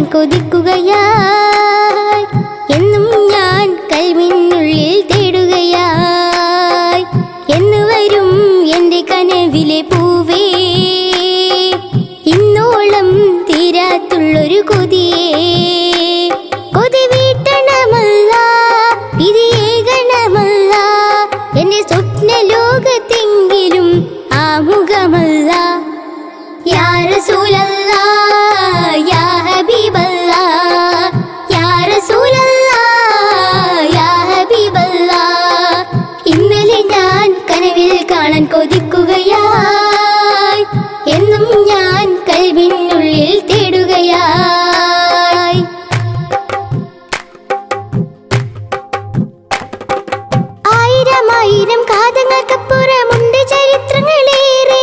കൊതിക്കുകയായി എന്നും ഞാൻ കൽവിനുള്ളിൽ തേടുകയായി എന്ന് വരും എന്റെ കനവിലെ പൂവേ ഇന്നോളം തീരാത്തുള്ളൊരു കൊതിയേ കൊതി വീട്ടണമല്ല ഇത് ഏകണമല്ല എന്റെ സ്വപ്ന ലോകത്തെങ്കിലും ആമുഖമല്ല യാ റസൂലല്ലാ യാ ഹബീബല്ലാ യാ റസൂലല്ലാ യാ ഹബീബല്ലാ ഇന്നലെ ഞാൻ കനവിൽ കാണാൻ കൊതിക്കുകയായി എന്നും ഞാൻ കൽവിനുള്ളിൽ തേടുകയായി ആയിരം ആയിരം കാതങ്ങൾക്കപ്പുറമുണ്ട് ചരിത്രങ്ങളേറെ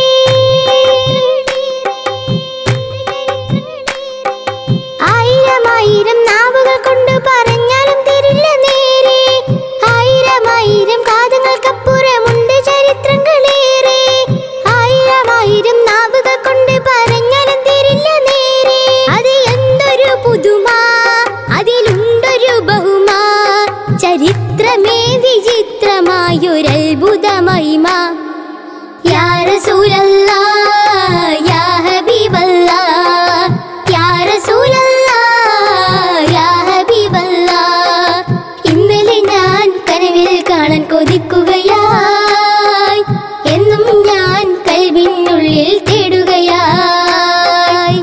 ആയിരം ആയിരം നാവുകൾ കൊണ്ട് പറഞ്ഞാലും തിരില്ല നേരെ ആയിരം ആയിരം കാതങ്ങൾക്കപ്പുറമുണ്ട് ചരിത്രങ്ങളേറെ ആയിരം ആയിരം നാവുകൾ കൊണ്ട് പറഞ്ഞാലും തിരില്ല നേരെ അത് എന്തൊരു പുതുമ അതിലുണ്ടൊരു ബഹുമ ചരിത്രമേ വിചിത്രമായൊരത്ഭുത മഹിമ യാ റസൂലല്ലാ യാ ഹബീബല്ലാ യാ റസൂലല്ലാ യാ ഹബീബല്ലാ ഇന്നലെ ഞാൻ കനവിൽ കാണാൻ കൊതിക്കുകയായി എന്നും ഞാൻ കൽവിനുള്ളിൽ തേടുകയായി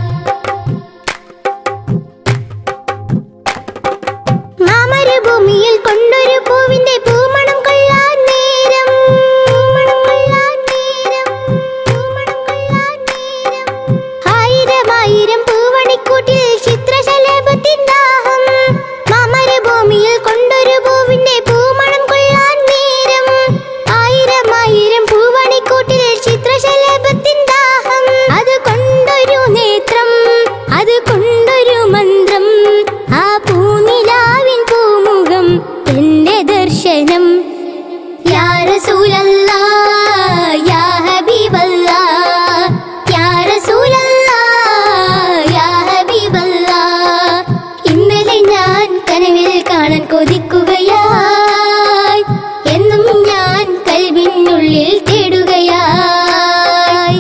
മാമരഭൂമിയിൽ കൊണ്ടൊരു പൂവിന്റെ പൂമണം കൊള്ളാൻ നേരം പൂമണം കൊള്ളാൻ നേരം പൂമണം കൊള്ളാൻ നേരം ആയിരം ആയിരം പൂവണിക്കൂട്ടിൽ ചിത്രശലഭത്തിൻ ദാഹം മാമരഭൂമിയിൽ കൊണ്ടൊരു പൂവിന്റെ പൂമണം കൊള്ളാൻ നേരം ആയിരം ആയിരം പൂവണിക്കൂട്ടിൽ ചിത്രശലഭത്തിൻ ദാഹം അത് കൊണ്ടൊരു നേത്രം അത് കൊണ്ടൊരു മന്ത്രം ആ പൂനിലാവിൻ പൂമുഖം എന്റെ ദർശനം യാ റസൂലല്ലാ യാ ഹബീബല്ലാ യാ റസൂലല്ലാ യാ ഹബീബല്ലാ ഇന്നലെ ഞാൻ കനവിൽ കാണാൻ കൊതിക്കുകയായി എന്നും ഞാൻ കൽവിനുള്ളിൽ തേടുകയായി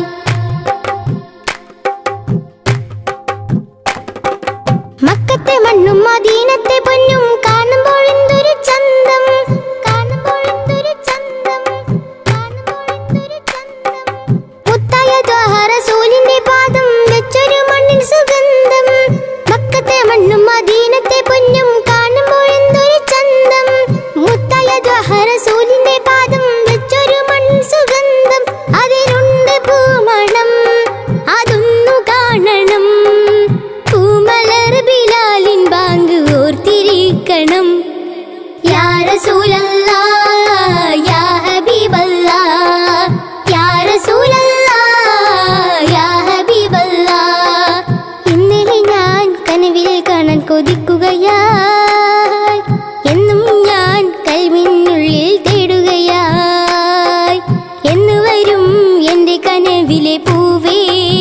മക്കത്തെ മണ്ണും മദീനത്തെ പൊന്നും കാണുമ്പോൾ എന്തൊരു ചന്തം കാണുമ്പോൾ എന്തൊരു ചന്തം കാണുമ്പോൾ എന്തൊരു ചന്തം മുത്തായ ദ്വാഹ റസൂലിന്റെ പാദം വെച്ചൊരു മണ്ണിൻ സുഗന്ധം മക്കത്തെ മണ്ണും മദീനത്തെ പൊന്നും കാണുമ്പോൾ എന്തൊരു ചന്തം മുത്തായ ദ്വാഹ റസൂലിന്റെ പാദം വെച്ചൊരു മണ്ണിൻ സുഗന്ധം അതിലുണ്ട് പൂമണം അതൊന്നു കാണണം പൂമലർ ബിലാലിൻ ബാങ്ക് ഓർത്തിരിക്കണം യാ റസൂലല്ലാ യാ ഹബീബല്ലാ യാ റസൂലല്ലാ യാ ഹബീബല്ലാ ഇന്നലെ ഞാൻ കനവിൽ കാണാൻ കൊതിക്കുകയായി എന്നും ഞാൻ കൽവിനുള്ളിൽ തേടുകയായി എന്ന് വരും എന്റെ കനവിലെ പൂവേ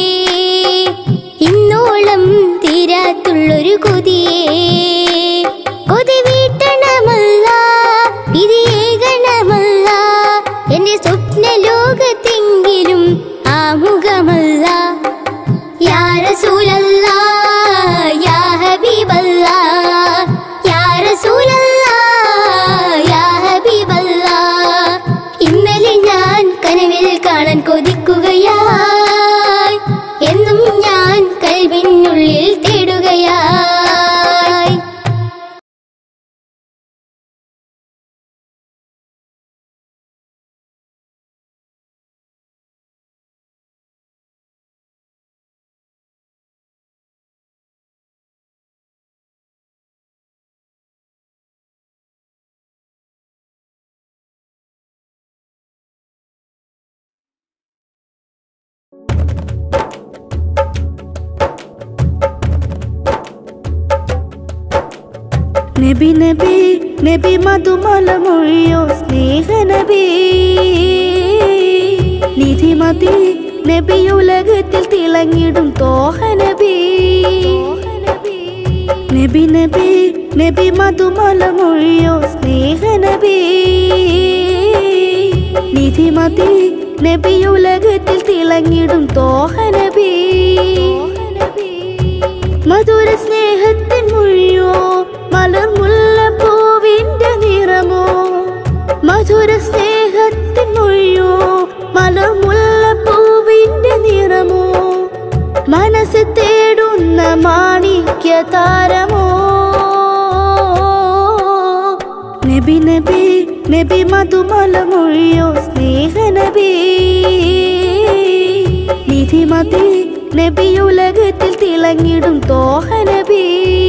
ഇന്നോളം തീരാത്തുള്ളൊരു കൊതിയേ കൊതി വീട്ടണമല്ല ഇത് ഏകണമല്ല എന്റെ സ്വപ്ന ലോകത്തെങ്കിലും ആമുഖമല്ല യാ റസൂലല്ലാ യാ ഹബീബല്ലാ യാ റസൂലല്ലാ യാ ഹബീബല്ലാ ഇന്നലെ ഞാൻ കനവിൽ കാണാൻ കൊതിക്കുകയായി എന്നും ഞാൻ കൽവിനുള്ളിൽ തേടുകയായി നബി നബി നബി മധുമല മൊഴിയോ സ്നേഹ നബി നിധിമതി നബി ഉലകത്തിൽ തിളങ്ങിടും തോഹ നബി നബി നബി നബി മധുമല മൊഴിയോ സ്നേഹനബി നിധിമതി നബി ഉലകത്തിൽ തിളങ്ങിടും തോഹനബി മധുര സ്നേഹത്തിൻ മൊഴിയോ മലർമുല്ല പൂവിന്റെ നിറമോ മധുര സ്നേഹത്തിൻ മൊഴിയോ മലർമുല്ല പൂവിന്റെ നിറമോ മനസ്സ് തേടുന്ന മാണിക്യ താരമോ നബി നബി നബി മധുമല മൊഴിയോ സ്നേഹനബി നിധിമതി നബി ഉലകത്തിൽ തിളങ്ങിടും തോഹനബി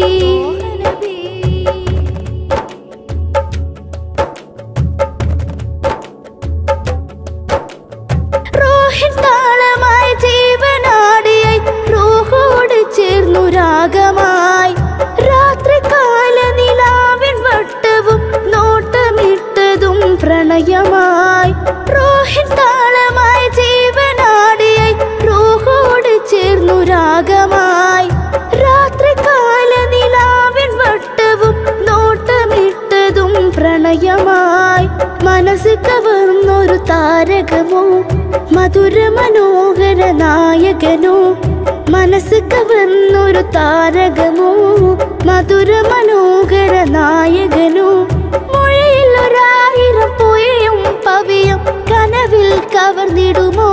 റോഹിൻ താളമായി ജീവനാടിയായി റൂഹോട് ചേർന്നു രാഗമായി രാത്രികാല നിലാവിൻ വട്ടവും നോട്ടമിട്ടതും പ്രണയമായി റോഹിൻ താളമായി ജീവനാടിയായി റൂഹോട് ചേർന്നു രാഗമായി രാത്രികാല നിലാവിൻ വട്ടവും നോട്ടമിട്ടതും പ്രണയമായി മനസ്സ് കവർന്നൊരു താരകമോ മധുര മനോഹര നായകനോ മനസ്സ് കവർന്നൊരു താരകമോ മധുര മനോഹര നായകനോ മൊഴിയിൽ ഒരായിരം പൊയ്യും പവിയും കനവിൽ കവർന്നിടുമോ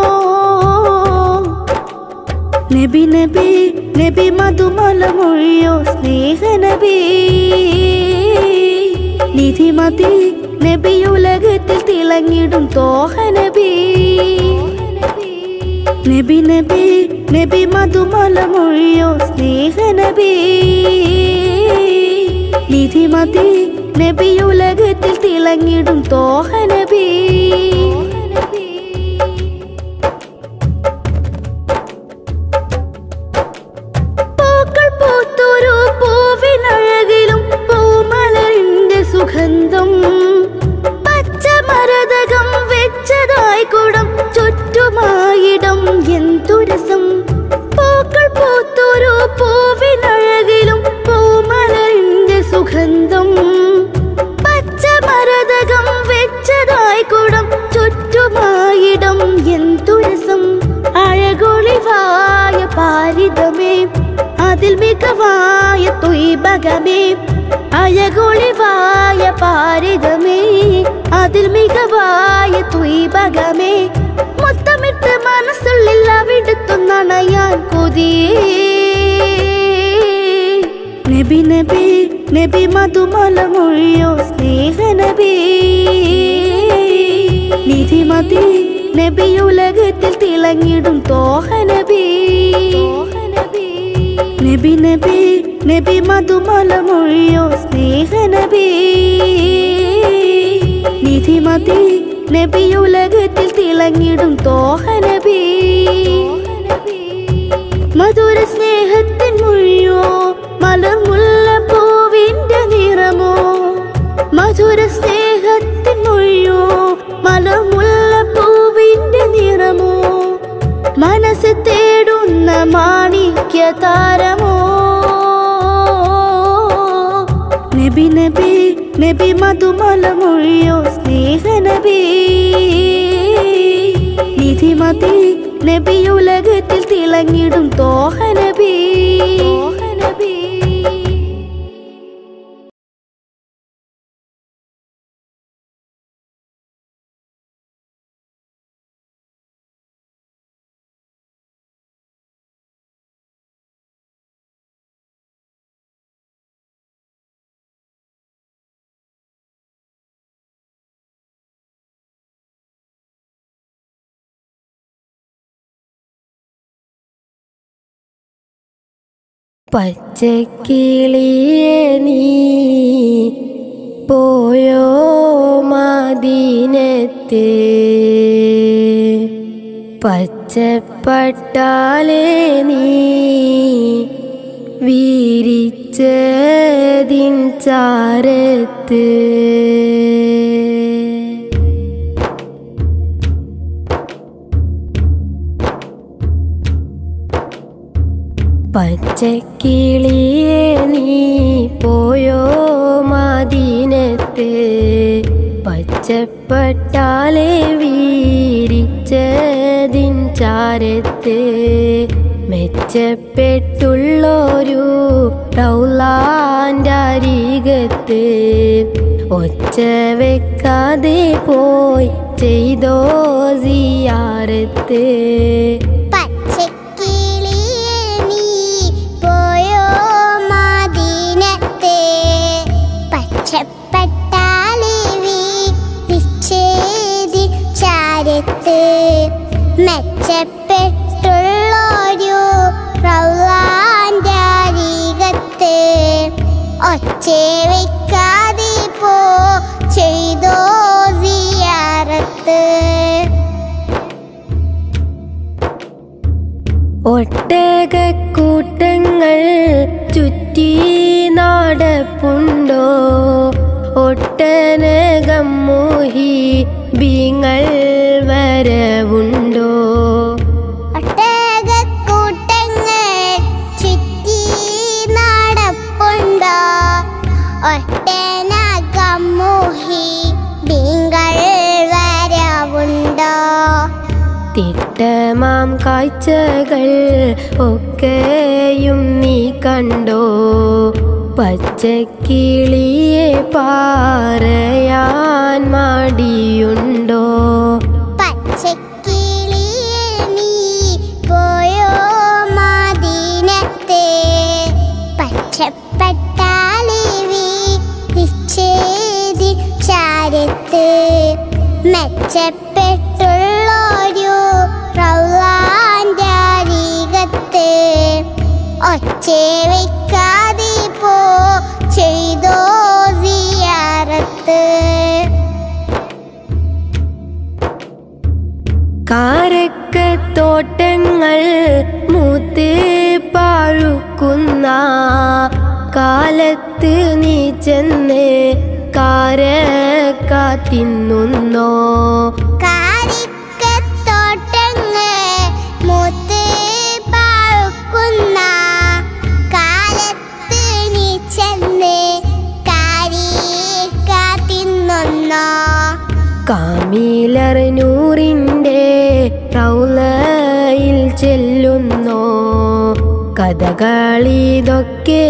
നബി നബി നബി മധുമല മൊഴിയോ സ്നേഹനബി നിധിമതി നബി ഉലകത്തിൽ തിളങ്ങിടും തോഹനബി നബി നബി നബി മധുമല മൊഴിയോ സ്നേഹനബി നിധിമതി നബി ഉലകത്തിൽ തിളങ്ങിടും തോഹനബി പൂക്കൾ പൂത്തൊരു പൂവിനഴകിലും പൂമലരിന്റെ സുഗന്ധം പച്ചമരതകം വെച്ചതായി കുടം ചുറ്റുമായിടം എന്തുരസം പൂക്കൾ പൂത്തൊരു പൂവിനഴകിലും പൂമലരിന്റെ സുഗന്ധം പച്ചമരതകം വെച്ചതായി കുടം ചുറ്റുമായിടം എന്തുരസം അഴകൊളിവായ പാരിതമേ അതിൽ മികവായ തൊയ്ബകമേ അഴകൊളിവായ പാരിതമേ അതിൽ മികവായ തൊയ്ബകമേ മൊത്തമിട്ട് മനസ്സുള്ളിൽ അവിടുത്തൊന്നണയാൻ കൊതിയേ നബി നബി നബി മധുമല മൊഴിയോ സ്നേഹനബി നിധിമതി നബി ഉലകത്തിൽ തിളങ്ങിടും തോഹനബി നബി നബി നബി മധുമല മൊഴിയോ സ്നേഹനബി നിധിമതി നബി ഉലകത്തിൽ തിളങ്ങിടും തോഹനബി മധുര സ്നേഹത്തിൻ മൊഴിയോ മലർമുല്ല പൂവിന്റെ നിറമോ മധുര സ്നേഹത്തിൻ മൊഴിയോ മലർമുല്ല പൂവിന്റെ നിറമോ മനസ്സ് തേടുന്ന മാണിക്യ താരമോ നബി നബി നബി മധുമല മൊഴിയോ സ്നേഹനബി നിധിമതി നബി ഉലകത്തിൽ തിളങ്ങിടും തോഹനബി പച്ചക്കിളിയെ നീ പോയോ മദീനത്ത് പച്ചപ്പട്ടാലെ നീ വീരിച്ചതിൻ ചാരത്ത് പച്ചക്കിളിയെ നീ പോയോ മദീനത്ത് പച്ചപ്പട്ടാലെ വീരിച്ചതിൻ ചാരത്ത് മെച്ചപ്പെട്ടുള്ളൊരു റൗലാൻ്റെ അരികത്ത് ഒച്ച വെക്കാതെ പോയി ചെയ്തോ സിയാരത്ത് പച്ചക്കിളിയെ നീ പോയോ മദീനത്തെ പച്ചപ്പട്ടാളി വീരിച്ചേതി ചാരത്ത് മെച്ചപ്പെട്ടുള്ളൊരു റൗലാൻ്റെ അരികത്ത് ഒച്ച വെക്കാതെ പോ ചെയ്തോ സിയാറത്ത് ഒട്ടകക്കൂട്ടങ്ങൾ ചുറ്റി നടപ്പുണ്ടോ ഒട്ടനകം മോഹി ബീങ്ങൾ വരവുണ്ടോ ഒട്ടകക്കൂട്ടങ്ങൾ ചുറ്റി നടപ്പുണ്ടോ ഒട്ടനകം മോഹി ബീങ്ങൾ വരവുണ്ടോ തിട്ടമാം കാഴ്ചകൾ ഒക്കെയും നീ കണ്ടോ പച്ചക്കിളിയെ പാറയാൻ മടിയുണ്ടോ പച്ചക്കിളിയെ നീ പോയോ മദീനത്തെ പച്ചപ്പട്ടാളി വീരിച്ചേതി ചാരത്ത് മെച്ചപ്പെട്ടുള്ളൊരു റൗലാൻ്റെ അരികത്ത് ഒച്ച വെക്കാതെ പോ ചെയ്തോ സിയാറത്ത് കാരക്കത്തോട്ടങ്ങൾ മൂത്ത് പാഴുക്കുന്ന കാലത്ത് നീ ചെന്ന് കാരക്കാത്തിന്നുന്നോ കാരിക്കത്തോട്ടങ്ങൾ മൂത്ത് പാഴുക്കുന്ന കാലത്ത് നീ ചെന്ന് കാരിക്കാത്തിന്നൊന്നോ കാമിലർ നൂറിൻ്റെ റൗലയിൽ ചെല്ലുന്നോ കഥകളിതൊക്കെ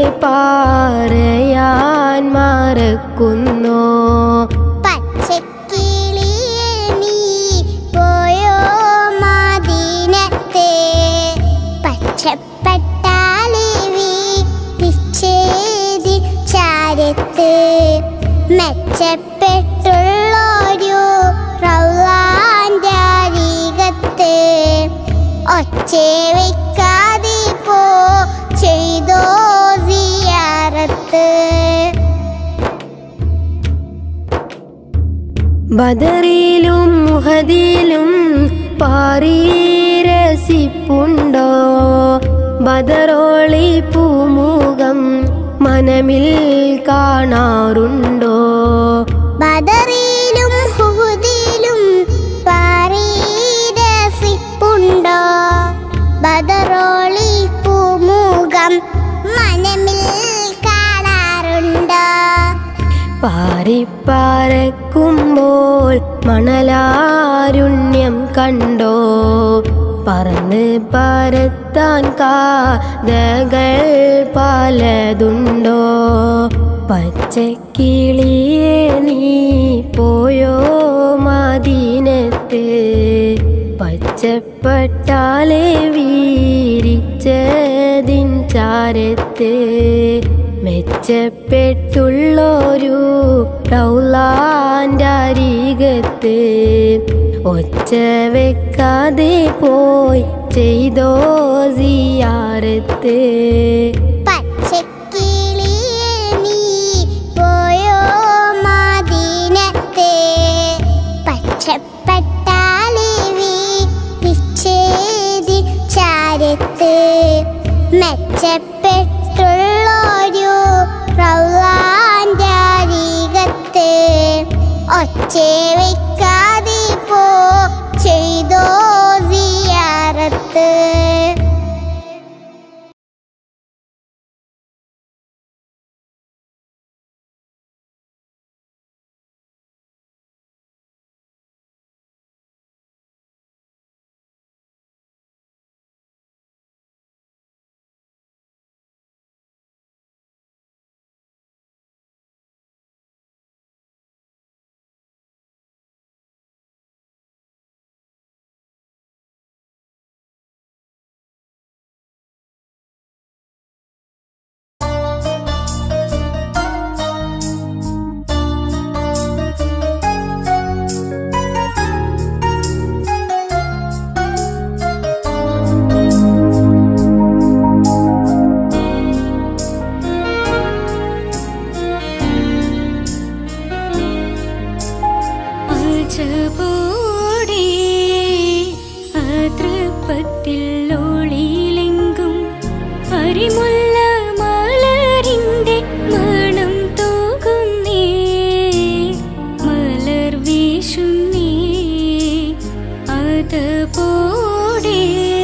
പാറയാൻ മറക്കുന്നോ പച്ചക്കിളിയെ നീ പോയോ മദീനത്തെ പച്ചപ്പട്ടാളി വീരിച്ചേതി ചാരത്ത് മെച്ചപ്പെട്ടുള്ളൊരു റൗലാൻ്റെ അരികത്ത് ഒച്ച വെക്കാതെ പോ ചെയ്തോ സിയാറത്ത് ബദറിലും മുഹദിലും പാറീരസിപ്പുണ്ടോ ബദറോളി പൂമുഖം മനമിൽ കാണാറുണ്ടോ ബദറിലും ഹുദിലും പാരീരസിപ്പുണ്ടോ ബദറോളി പൂമുഖം മനമിൽ കാണാറുണ്ടോ പാറിപ്പാറക്കുമ്പോൾ മണലാരുണ്യം കണ്ടോ പറന്ന് പരത്താൻ കാതകൾ പലതുണ്ടോ പച്ചക്കിളിയെ നീ പോയോ മദീനത്ത് പച്ചപ്പട്ടാലെ വീരിച്ചതിൻ ചാരത്ത് മെച്ചപ്പെട്ടുള്ളൊരു റൗലാൻ്റെ അരികത്ത് ഒച്ച വെക്കാതെ പോയി ചെയ്തോ സിയാരത്ത് പച്ചക്കിളിയെ നീ പോയോ മദീനത്തെ പച്ചപ്പട്ടാളി വീരിച്ചേതി ചാരത്ത് മെച്ചപ്പെട്ടുള്ളൊരു റൗലാൻ്റെ അരികത്ത് ഒച്ച വെക്കാതെ പോ ചെയ്തോ സിയാറത്ത് അതുപോലെ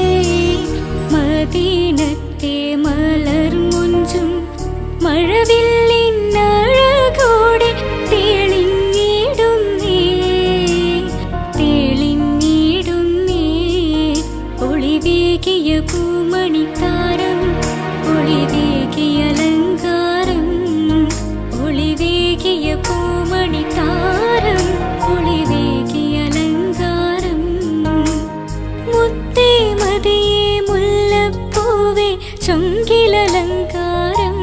മദീനത്തെ മലർമുഞ്ചും മഴവില്ലിനഴകോടെ തെളിഞ്ഞിടുന്നേ തെളിഞ്ഞിടുന്നേ ഒളിവേകിയ പൂമണിത്താരം ഒളിവേകിയ അലങ്കാരം ഒളിവേകിയ പൂമണിത്താരം ഒളിവേകിയ അലങ്കാരം മുത്തേ മതിയേ മുല്ലപ്പൂവേ ചൊങ്കിലലങ്കാരം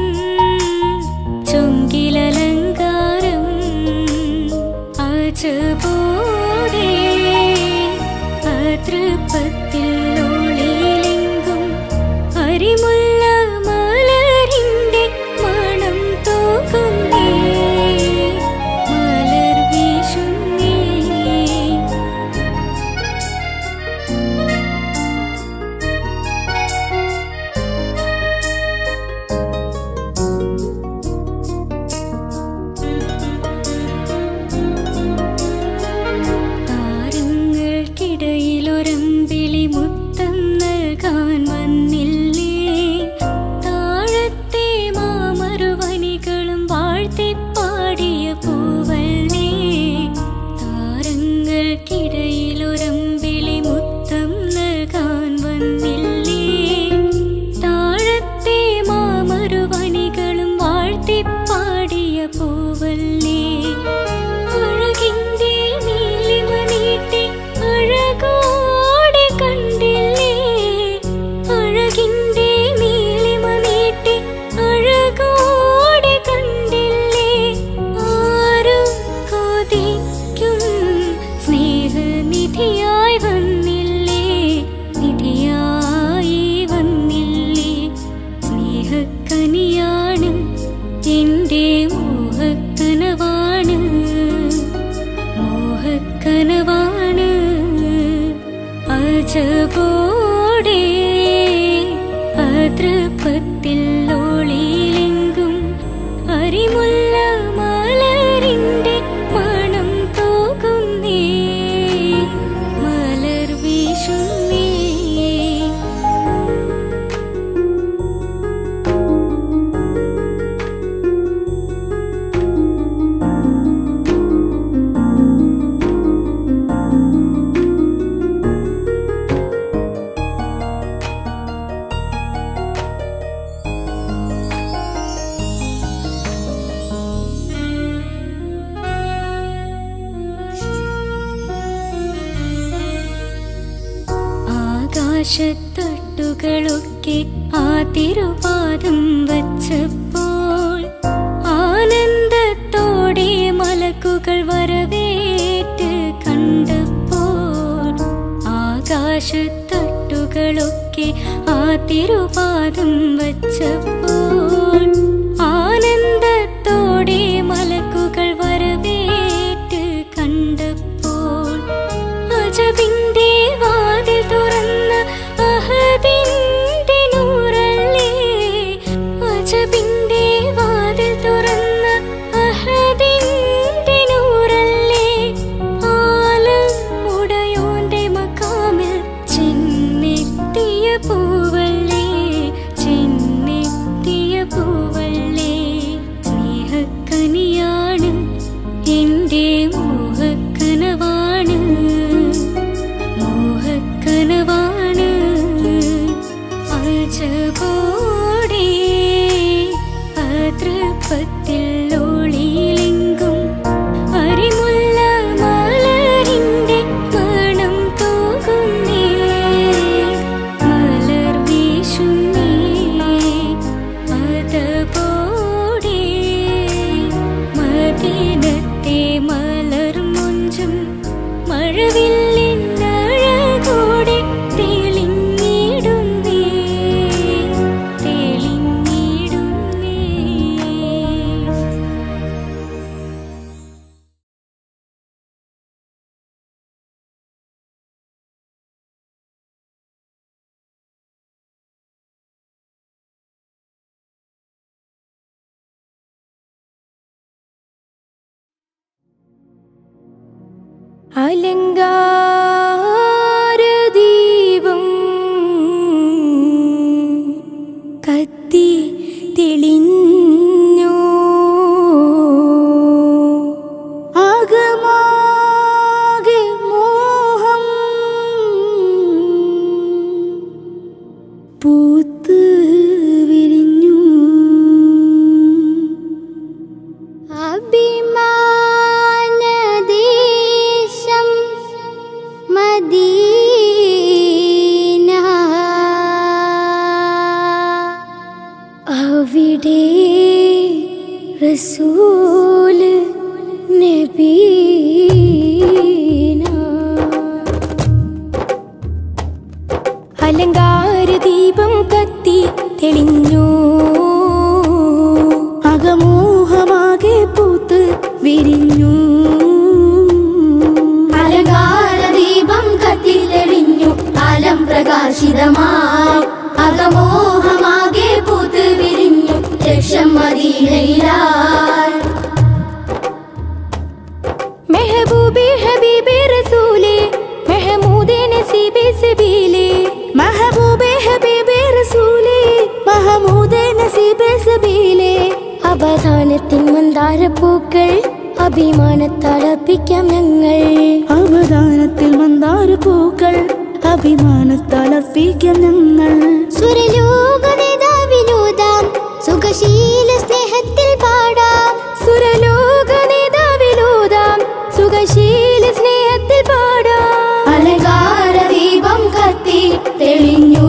ചൊങ്കിലലങ്കാരം അജബോടെ അതൃപ്പത്തിൽ ഒളിയിലെങ്കും അരിമുല്ല മലരിന്റെ മണം തോക്കുന്നേ മലർ വീശുന്നേ താരങ്ങൾക്കിടയിലൊരമ്പിളി മുത്തം നൽകാൻ വന്നില്ലേ താഴത്തെ മാമറുവനികളും വാഴ്ത്തിപ്പാടിയ പൂവല്ലേ താരങ്ങൾക്കിടയിലൊരമ്പിളി മുത്തം നൽകാൻ വന്നില്ലേ താഴത്തെ മാമറുവനികളും വാഴ്ത്തിപ്പാടിയ പൂവല്ലേ അഴകിന്റെ നീലിമ നീട്ടി അഴകോടെ കണ്ടില്ലേ അഴകിന്റെ നീലിമ നീട്ടി അഴകോടെ കണ്ടില്ലേ ആരും കൊതിക്കും സ്നേഹനിധിയായി വന്നില്ലേ നിധിയായി വന്നില്ലേ സ്നേഹക്കനിയാണ് എന്റെ മോഹക്കനവാണ് മോഹക്കനവാണ് അജബോടെ അതൃപ്പത്തിൽ ഒളിയിലെങ്കും അരിമുല്ല മലരിന്റെ മണം തോകുന്നേ മലർ വീശുന്നേ ആകാശത്തട്ടുകളൊക്കെ ആ തിരുപാദം വച്ചപ്പോൾ ആനന്ദത്തോടെ മലക്കുകൾ വരവേറ്റ് കണ്ടപ്പോൾ ആകാശത്തട്ടുകളൊക്കെ ആ തിരുപാദം വച്ചപ്പോൾ ആനന്ദത്തോടെ മലക്കുകൾ വരവേറ്റ് കണ്ടപ്പോൾ അജബിന്റെ വാതിൽ തുറന്ന അഹദിന്റെ നൂറല്ലേ അജബിന്റെ വാതിൽ തുറന്ന അഹദിന്റെ നൂറല്ലേ ആലം ഉടയോന്റെ മക്കാമിൽ ചെന്നെത്തിയ പൂവല്ലേ ചെന്നെത്തിയ പൂവല്ലേ സ്നേഹക്കനിയാണ് എന്റെ മോഹക്കനവാണ് മോഹക്കനവാണ് അജബോടെ അതൃപ്പത്തിൽ ഒളിയിലെങ്കും അരിമുല്ല മലരിന്റെ മണം തോകുന്നേ മലർ വീശുന്നേ അതപോടെ മദീനത്തെ മലർ മുഞ്ചും മഴവില്ലിനഴകോടെ തെളിഞ്ഞിടുന്നേ തെളിഞ്ഞിടുന്നേ റസൂല് നബീന അലങ്കാര ദീപം കത്തി തെളിഞ്ഞു അകമോഹമാകെ പൂത്ത് വിരിഞ്ഞു അലങ്കാര ദീപം കത്തി തെളിഞ്ഞു കാലം പ്രകാശിതമായി അകമോഹമാകെ പൂത്ത് വിരിഞ്ഞു ലക്ഷം മദീനയിലായി മെഹബൂബി ഹബീബി റസൂലേ മെഹമൂദേ നസീബേ സബീലേ മഹബൂബെ ഹബീബെ റസൂലേ മഹമൂദെ നസീബെ സബീലേ അവധാനത്തിൻ മന്ദാരപ്പൂക്കൾ അഭിമാനത്താൽ അർപ്പിക്കാം ഞങ്ങൾ അവദാനത്തിൽ മന്ദാര പൂക്കൾ അഭിമാനത്താൽ അർപ്പിക്കാം ഞങ്ങൾ സുരലോക നേതാവിനോദാം സുഖശീല സ്നേഹത്തിൽ പാടാം സുരലോക നേതാവിലൂതാം സുഖശീല സ്നേഹത്തിൽ പാടാം അലങ്കാര ദീപം കത്തി തെളിഞ്ഞു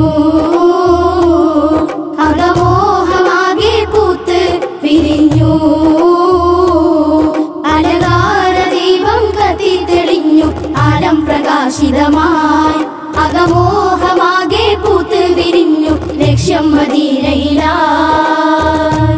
അകമോഹമാകെ പൂത്ത് വിരിഞ്ഞു അലങ്കാര ദീപം കത്തി തെളിഞ്ഞു ആലം പ്രകാശിതമായി അകമോഹമാകെ പൂത്ത് വിരിഞ്ഞു ലക്ഷ്യം മദീനയിലായി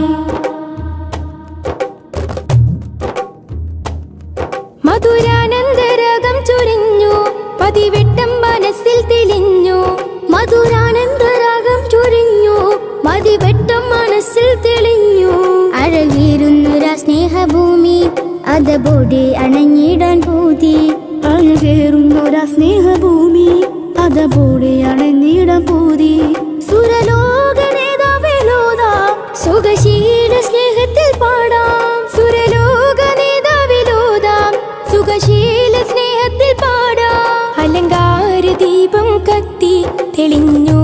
മധുരാനന്ദരകം ചൊരിഞ്ഞു പതിവെട്ടം മനസ്സിൽ തെളിഞ്ഞു മധുരാനന്ദരാഗം ചൊരിഞ്ഞു മതിവെട്ടം മനസ്സിൽ തെളിഞ്ഞു അഴകേറുന്നൊരാ സ്നേഹഭൂമി അതബോടെ അണഞ്ഞിടാൻ പൂതി അഴകേറുന്നൊരാ സ്നേഹഭൂമി അതപോടെ അണഞ്ഞിടം പൂതി സുരലോക നേതാവിലോതാം സുഖശീല സ്നേഹത്തിൽ പാടാം സുരലോക നേതാവിലോതാം സുഖശീല സ്നേഹത്തിൽ പാടാം അലങ്കാര ദീപം കത്തി തെളിഞ്ഞു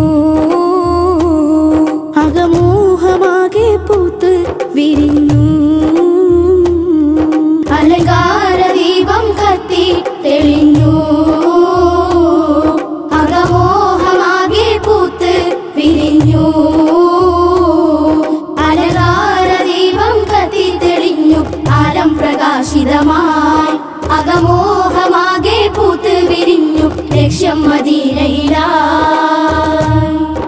അകമോഹമാകെ പൂത്ത് വിരിഞ്ഞു അലങ്കാര ദീപം കത്തി തെളിഞ്ഞു അകമോഹമാകെ പൂത്ത് വിരിഞ്ഞു അലങ്കാര ദീപം കത്തി തെളിഞ്ഞു ആലം പ്രകാശിതമായി അകമോഹമാകെ പൂത്ത് വിരിഞ്ഞു ലക്ഷ്യം മദീനയിലായി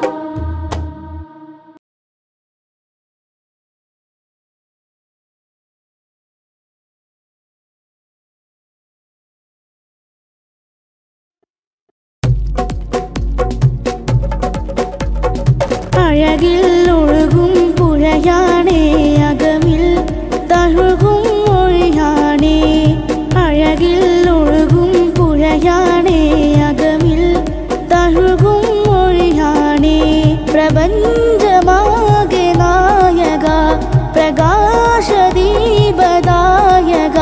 അഴകിൽ ഒഴുകും പുഴയാണേ അകമിൽ തഴുകും മൊഴിയാണേ അഴകിൽ ഒഴുകും പുഴയാണേ അകമിൽ തഴുകും മൊഴിയാണേ പ്രപഞ്ചമാകെ നായക പ്രകാശദീപദായക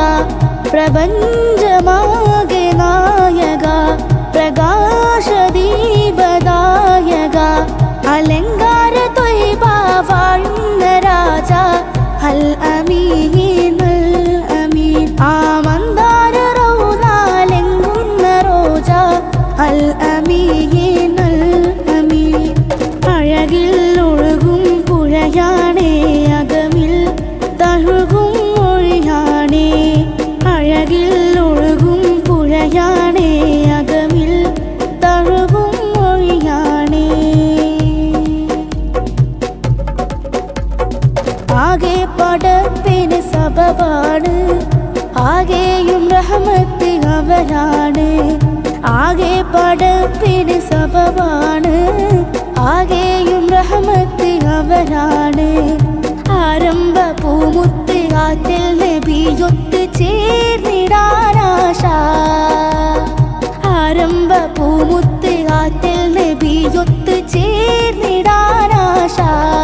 പ്രപഞ്ചമാകെ നായക പ്രകാശദീപദായക അലങ്കാര തൊയ്ബ വാഴുന്ന രാജ അൽ അമീൻ അൽ അമീൻ ആ മന്ദാര റൗലാലെങ്കുന്ന റോജ അൽ അമീൻ അൽ അമീൻ അഴകിൽ ഒഴുകും പുഴയാണേ അകമിൽ തഴുകും മൊഴിയാണേ അഴകിൽ ഒഴുകും പുഴയാണേ അകമിൽ തഴുകും മൊഴിയാണേ ആകെ പടപ്പിന് സബബാണ് ആകെയും റഹമത്ത് അവരാണ് ആകെ പടപ്പിന് സബബാണ് ആകെയും റഹമത്ത് അവരാണ് ആരംഭ പൂമുത്ത് ആറ്റിൽ നബിയൊത്ത് ചേർന്നിടാനാശ ആരംഭ പൂമുത്ത് ആറ്റിൽ നബിയൊത്ത് ചേർന്നിടാനാശ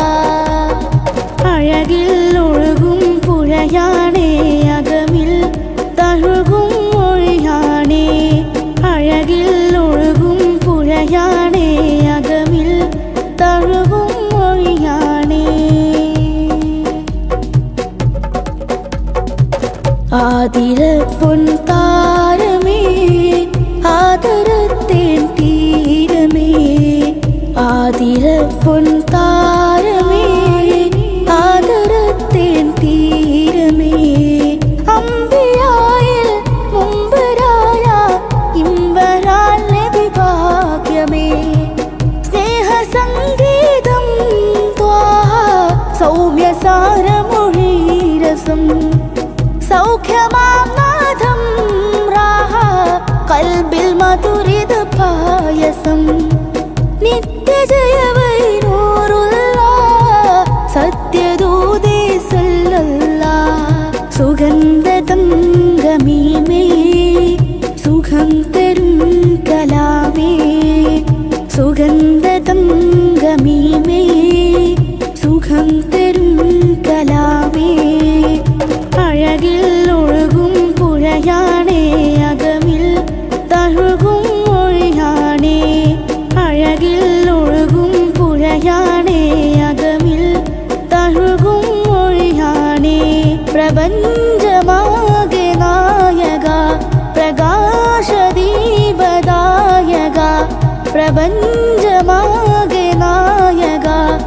അഴകിൽ ഒഴുകും പുഴയാണേ അകമിൽ തഴുകും മൊഴിയാണേ അഴകിൽ ഒഴുകും പുഴയാണേ അകമിൽ തഴുകും മൊഴിയാണേ ആതിര പൊൻ താരമേ ആദരത്തേൻ തീരമേ ആതിര പൊൻ താരമേ ആദരത്തേൻ തീരമേ സുഖം സൗഖ്യമാം നാഥം രാഹ കൽബിൽ മധുരിത പായസം നിത്യജയവൈ നൂറുള്ള സത്യദൂതേ സല്ലല്ല സുഗന്ധതംഗമീമേ സുഖം തരും കലാമേ സുഗന്ധതംഗമീമേ സുഖം തരും കലാമേ അഴകിൽ ഒഴുകും പുഴയാണേ അകമിൽ തഴുകും മൊഴിയാണേ അഴകിൽ ഒഴുകും പുഴയാണേ അകമിൽ തഴുകും മൊഴിയാണേ പ്രപഞ്ചമാകെ നായക പ്രകാശദീപദായക പ്രപഞ്ചമാകെ നായക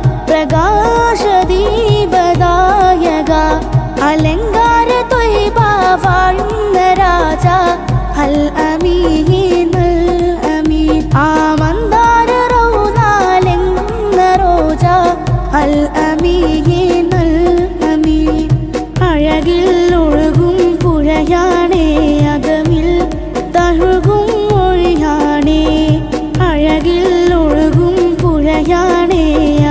പ്രകാശദീപദായക അലങ്കാര ത്വയ്ബ വാഴുന്ന രാജ അൽ അമീൻ അൽ അമീൻ ആ മന്ദാര റൗനാലെങ്ങുന്ന റോജ അൽ അമീൻ അൽ അമീൻ അഴകിൽ ഒഴുകും പുഴയാണേ അകമിൽ തഴുകും മൊഴിയാണേ അഴകിൽ ഒഴുകും പുഴയാണേ